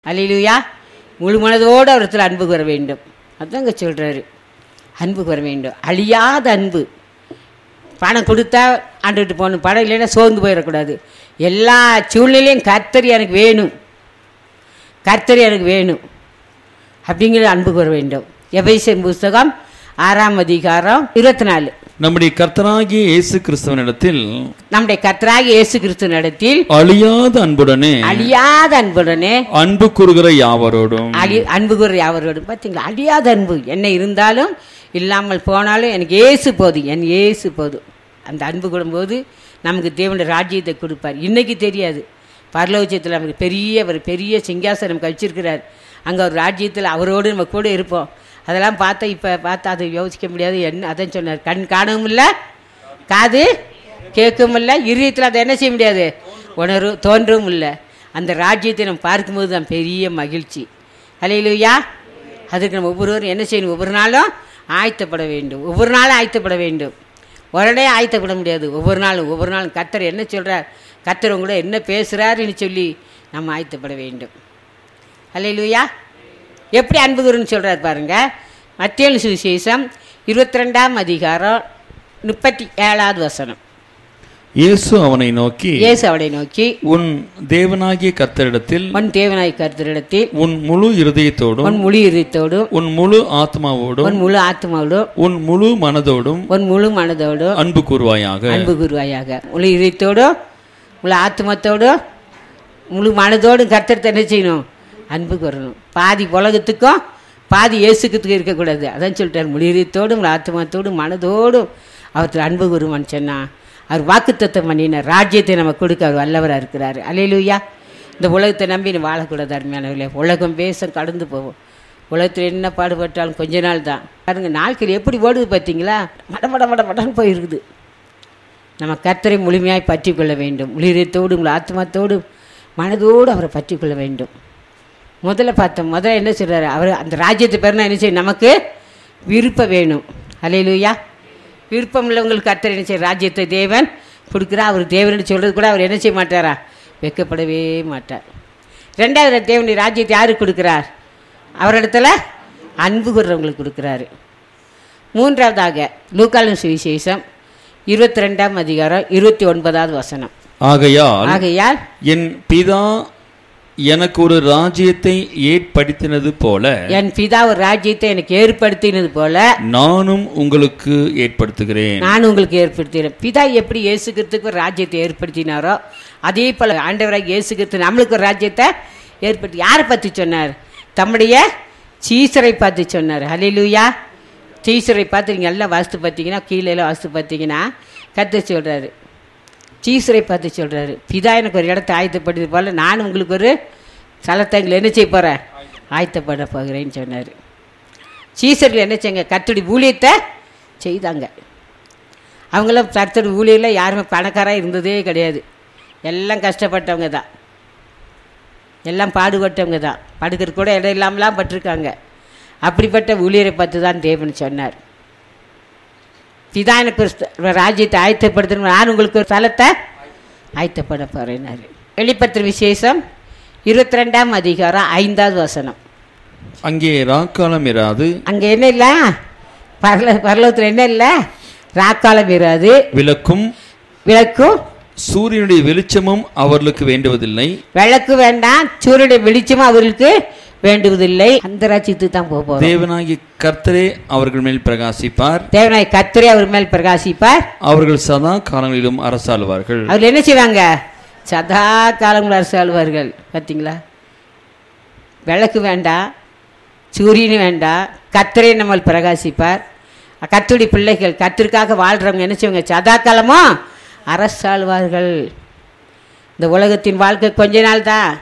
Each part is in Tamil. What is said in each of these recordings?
அல்லேலூயா முழு மனதோடு அவரத்தில் அன்பு கூற வேண்டும் அதாங்க சொல்கிறாரு அன்பு கூற வேண்டும் அழியாத அன்பு பணம் கொடுத்தா ஆண்டுகிட்டு போகணும் பணம் இல்லைன்னா சோர்ந்து போயிடக்கூடாது எல்லா சூழ்நிலையும் கர்த்தர் எனக்கு வேணும் கர்த்தர் எனக்கு வேணும் அப்படிங்கிற அன்பு கூற வேண்டும் எபேசியன் புஸ்தகம் ஆறாம் அதிகாரம் இருபத்தி நாலு நம்முடைய கர்த்தராகிய இயேசு கிறிஸ்துவனிடத்தில் நம்முடைய கர்த்தராகி இயேசு கிறிஸ்து நடத்தில் அழியாத அன்புடனே அழியாத அன்புடனே அன்பு கூறுகிற யாவரோடும் அழி அன்பு கூற யாவரோடும் பார்த்தீங்களா அழியாத அன்பு என்ன இருந்தாலும் இல்லாமல் போனாலும் எனக்கு ஏசு போதும் என் ஏசு போதும் அந்த அன்பு கூடும்போது நமக்கு தேவனுடைய ராஜ்யத்தை கொடுப்பார் இன்னைக்கு தெரியாது பரலோச்சத்தில் நமக்கு பெரிய ஒரு பெரிய சிங்காசனம் கழிச்சிருக்கிறார் அங்கே ஒரு ராஜ்யத்தில் அவரோடு நம்ம கூட இருப்போம் அதெல்லாம் பார்த்தா இப்போ பார்த்தா அதை யோசிக்க முடியாது என்ன அதான் சொன்னார் கண் காணவும் இல்லை காது கேட்கவும் இல்லை இருதயத்தில் அதை என்ன செய்ய முடியாது உணர்வு தோன்றவும் இல்லை அந்த ராஜ்யத்தை நம்ம பார்க்கும்போது தான் பெரிய மகிழ்ச்சி அலையிலுயா அதுக்கு நம்ம ஒவ்வொருவரும் என்ன செய்யணும் ஒவ்வொரு நாளும் ஆயத்தப்பட வேண்டும் ஒவ்வொரு நாளும் ஆயத்தப்பட வேண்டும் உடனே ஆயத்தப்பட முடியாது ஒவ்வொரு நாளும் ஒவ்வொரு நாளும் கத்தர் என்ன சொல்கிறார் கத்தர் உங்களோட என்ன பேசுகிறாருன்னு சொல்லி நம்ம ஆயத்தப்பட வேண்டும் அல்லையிலுயா எப்படி அன்புகுருன்னு சொல்கிறார் பாருங்க மத்திய சுவிசேஷம் இருபத்தி ரெண்டாம் அதிகாரம் முப்பத்தி ஏழாவது வசனம் இயேசு அவனை நோக்கி இயேசு அவனை நோக்கி உன் தேவனாகிய கர்த்தரிடத்தில் உன் தேவனாய் கருத்தரிடத்தில் உன் முழு இருதயத்தோடும் உன் முழு இதயத்தோடும் உன் முழு ஆத்மாவோடும் உன் முழு ஆத்மாவோடும் உன் முழு மனதோடும் உன் முழு மனதோடும் அன்பு கூறுவாயாக அன்பு கூறுவாயாக முழு இதயத்தோடும் முழு ஆத்மத்தோடும் முழு மனதோடும் கர்த்தரத்தை என்ன செய்யணும் அன்பு கூறணும் பாதி உலகத்துக்கும் பாதி இயேசுக்கு இருக்கக்கூடாது அதான் சொல்லிட்டார் முழு இதயத்தோடும் முழு ஆத்மத்தோடும் மனதோடும் அவர்த்தில் அன்பு கூறுவான்னு சொன்னா அவர் வாக்குத்தத்தம் பண்ணினார் ராஜ்யத்தை நம்ம கொடுக்க அவர் வல்லவராக இருக்கிறார் அலையிலுயா இந்த உலகத்தை நம்பி நீ வாழக்கூடாது அருமையானவர்களே உலகம் பேசம் கடந்து போவோம் உலகத்தில் என்ன பாடுபட்டாலும் கொஞ்ச நாள் தான் பாருங்க நாட்கள் எப்படி ஓடுது பார்த்தீங்களா மட மட மட மடன்னு போயிருக்குது நம்ம கர்த்தரை முழுமையாய் பற்றி கொள்ள வேண்டும் உளிரத்தோடு உங்கள் ஆத்மாத்தோடு மனதோடு அவரை பற்றி கொள்ள வேண்டும் முதல்ல பார்த்தோம் முதல்ல என்ன சொல்கிறாரு அவர் அந்த ராஜ்யத்தை பேர்னா என்ன செய்யும் நமக்கு விருப்பம் வேணும் அலையிலுயா விருப்பம் உள்ளவங்களுக்கு கர்த்தர் என்ன செய்ய ராஜ்யத்தை தேவன் கொடுக்குறா அவர் தேவன் சொல்கிறது கூட அவர் என்ன செய்ய மாட்டாரா வெக்கப்படவே மாட்டார் ரெண்டாவது தேவனுடைய ராஜ்யத்தை யாருக்கு கொடுக்குறார் அவரிடத்துல அன்பு கூறுறவங்களுக்கு கொடுக்குறாரு மூன்றாவதாக லூக்காலின் சுவிசேஷம் இருபத்தி ரெண்டாம் அதிகாரம் இருபத்தி ஒன்பதாவது வசனம் ஆகையால் ஆகையால் என் பிதா எனக்கு ஒரு ராஜ்யத்தை ஏற்படுத்தினது போல என் பிதா ஒரு ராஜ்யத்தை எனக்கு ஏற்படுத்தினது போல நானும் உங்களுக்கு ஏற்படுத்துகிறேன் நான் உங்களுக்கு ஏற்படுத்தினேன் பிதா எப்படி இயேசுக்கிறதுக்கு ஒரு ராஜ்யத்தை ஏற்படுத்தினாரோ அதே போல ஆண்டவராக இயேசுக்கிறது நம்மளுக்கு ஒரு ராஜ்யத்தை ஏற்படுத்தி யாரை பற்றி சொன்னார் தம்முடைய சீசரை பார்த்து சொன்னார் ஹலிலூயா சீசரை பார்த்து நீங்கள் எல்லாம் வாஸ்து பார்த்தீங்கன்னா கீழே எல்லாம் வாஸ்து பார்த்தீங்கன்னா கத்த சொல்கிறாரு சீசரை பார்த்து சொல்கிறாரு பிதா எனக்கு ஒரு இடத்த ஆயத்தப்படுது போல் நான் உங்களுக்கு ஒரு ஸ்தலத்தங்களை என்ன செய்ய போகிறேன் ஆயத்தப்பட போகிறேன்னு சொன்னார் சீசர்கள் என்ன செய்யுங்க கத்துடி ஊழியத்தை செய்தாங்க அவங்களாம் கர்த்தர் ஊழியில் யாருமே பணக்காராக இருந்ததே கிடையாது எல்லாம் கஷ்டப்பட்டவங்க தான் எல்லாம் பாடுபட்டவங்க தான் படுக்கிற கூட இடம் இல்லாமலாம் பட்டிருக்காங்க அப்படிப்பட்ட ஊழியரை பார்த்து தான் தேவன் சொன்னார் பிதா எனக்கு ஒரு ஸ்த- ராஜ்யத்தை ஆயத்தப்படுத்தணும் நான் உங்களுக்கு ஒரு தலத்தை ஆயத்தப்பட போகிறேன்னாரு வெளிப்பத்திர விசேஷம் இருபத்தி ரெண்டாம் அதிகாரம் ஐந்தாவது வசனம் அங்கே ராக்காலம் இராது அங்கே என்ன இல்லை பரல பரலோகத்தில் என்ன இல்லை ராக்காலம் இராது விளக்கும் விளக்கும் சூரியனுடைய வெளிச்சமும் அவர்களுக்கு வேண்டுவதில்லை விளக்கு வேண்டாம் சூரியனுடைய வெளிச்சமும் அவர்களுக்கு வேண்டுவதில்லை அந்த ராஜ்யத்துக்கு தான் போக போகிறோம் தேவனாகிய கர்த்தரே அவர்கள் மேல் பிரகாசிப்பார் தேவனாய் கத்திரை அவர் மேல் பிரகாசிப்பார் அவர்கள் சதா காலங்களிலும் அரசாளுவார்கள் அவர் என்ன செய்வாங்க சதா காலம் அரசு ஆழ்வார்கள் பார்த்தீங்களா விளக்கு வேண்டாம் சூரியன் வேண்டாம் கத்திரை நம்ம பிரகாசிப்பார் கத்துடி பிள்ளைகள் கத்திற்காக வாழ்கிறவங்க என்ன செய்வாங்க சதா காலமும் அரசாழ்வார்கள் இந்த உலகத்தின் வாழ்க்கை கொஞ்ச நாள் தான்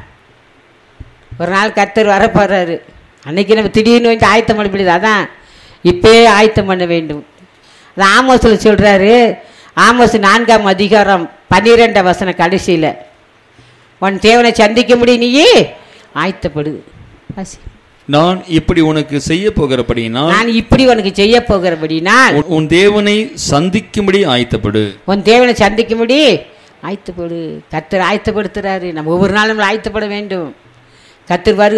ஒரு நாள் கத்தர் வரப்போறாரு அன்னைக்கு நம்ம திடீர்னு வந்து ஆயத்தம் பண்ண முடியாது அதான் இப்பயே ஆயத்தம் பண்ண வேண்டும் அது ஆமோஸில் சொல்கிறாரு ஆமோஸ் நான்காம் அதிகாரம் பன்னிரெண்டாம் வசனம் கடைசியில் உன் தேவனை சந்திக்க முடியும் நீயே ஆயத்தப்படுது வாசி. நான் இப்படி உனக்கு செய்ய போகிறபடியினால் நான் இப்படி உனக்கு செய்ய போகிறபடினால் உன்- உன் தேவனை சந்திக்கும்படி ஆயத்தப்படு உன் தேவனை சந்திக்கும்படி ஆயத்தப்படு கர்த்தர் ஆயத்தப்படுத்துறாரு நம்ம ஒவ்வொரு நாளும் நம்மளை ஆயத்தப்பட வேண்டும் கத்திருப்பாரு